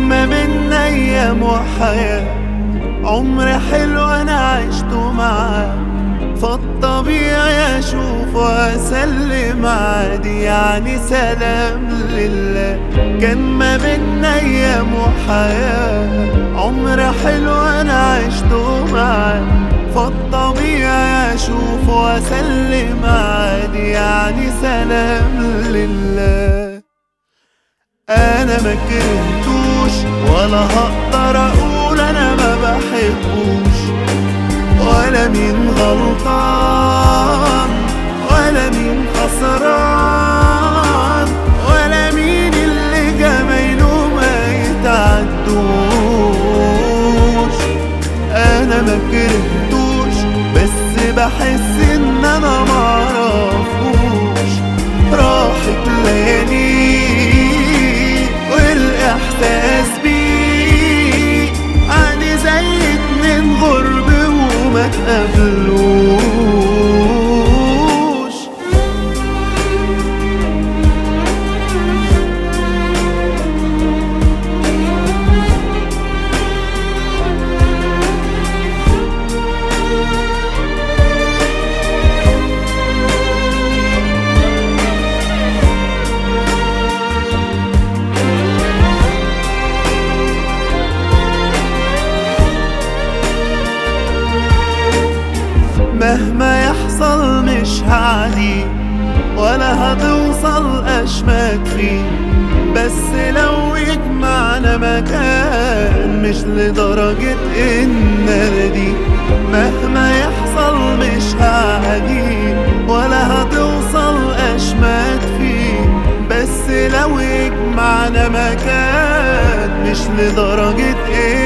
كان ما بينا ايام وحياة عمر حلو انا عشته معاه فالطبيعي اشوف واسلم عادي يعني سلام لله كان ما بينا ايام وحياة عمر حلو انا عشته معاه فالطبيعي اشوف واسلم عادي يعني سلام لله انا ما كرهتوش ولا هقدر اقول انا ما بحبوش ولا مين غلطان ولا مين خسران ولا مين اللي جمايله ما يتعدوش انا ما كرهتوش بس بحس ان انا معرفوش راحت ليالي والاحساس بيه عادي زي اتنين غرب وما تقابلوش مهما يحصل مش هعدي ولا هتوصل اشماك فيه بس لو يجمعنا مكان مش لدرجة ان دي مهما يحصل مش هعدي ولا هتوصل اشماك فيه بس لو يجمعنا مكان مش لدرجة ان